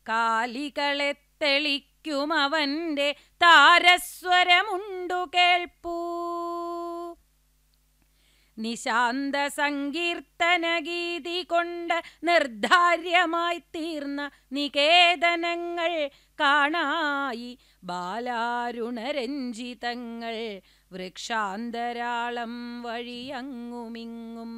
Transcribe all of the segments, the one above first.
കാലികളെ തെളിക്കുമവന്റെ താരസ്വരമുണ്ടു കേൾപ്പൂ നിശാന്ത സങ്കീർത്തനഗീതി കൊണ്ട് നിർധാര്യമായി തീർന്ന നികേതനങ്ങൾ കാണായി ബാലാരുണരഞ്ജിതങ്ങൾ വൃക്ഷാന്തരാളം വഴിയങ്ങുമിങ്ങും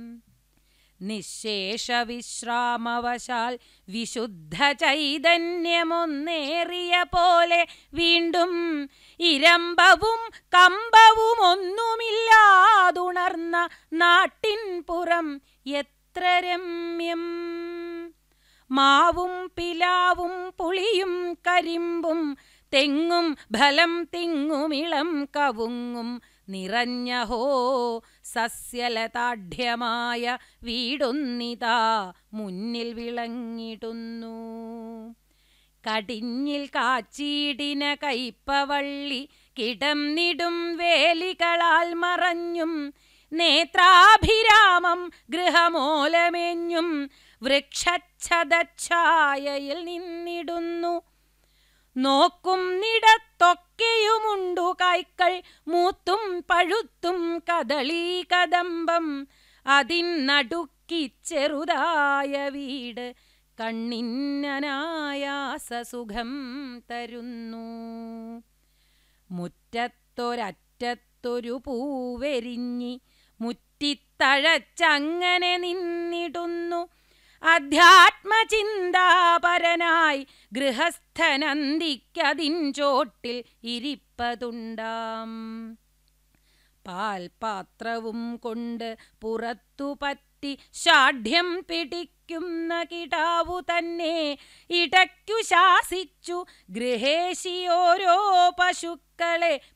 നിശേഷ വിശ്രാമവശാൽ വിശുദ്ധ ചൈതന്യമൊന്നേറിയ പോലെ വീണ്ടും ഇരമ്പവും കമ്പവും ഒന്നുമില്ലാതുണർന്ന നാട്ടിൻപുറം എത്ര രമ്യം മാവും പിലാവും പുളിയും കരിമ്പും തെങ്ങും ഫലം തിങ്ങുമിളം കവുങ്ങും നിറഞ്ഞഹോ സസ്യലതാഢ്യമായ വീടൊന്നിതാ മുന്നിൽ വിളങ്ങിടുന്നു കടിഞ്ഞിൽ കാച്ചീടിന കയ്പവള്ളി കിടന്നിടും വേലികളാൽ മറഞ്ഞും നേത്രാഭിരാമം ഗൃഹമൂലമേഞ്ഞും വൃക്ഷച്ഛതച്ഛായയിൽ നിന്നിടുന്നു നോക്കുന്നിടത്തൊക്കെയുമുണ്ടു കായ്ക്കൾ മൂത്തും പഴുത്തും കദളീ കദംബം അതിനടുക്കി ചെറുതായ വീട് കണ്ണിന്നനായാസ സുഖം തരുന്നു മുറ്റത്തൊരറ്റത്തൊരു പൂവെരിഞ്ഞി മുറ്റിത്തഴച്ചങ്ങനെ നിന്നിടുന്നു അധ്യാത്മചിന്താപരനായി ഗൃഹസ്ഥനന്തിക്കതിൻ ചോട്ടിൽ ഇരിപ്പതുണ്ടാം പാൽപാത്രവും കൊണ്ട് പുറത്തു പറ്റി ഷാഠ്യം പിടിക്കുന്ന കിടാവു തന്നെ ഇടയ്ക്കു ശാസിച്ചു ഗൃഹേശി ഓരോ പശുക്കളെ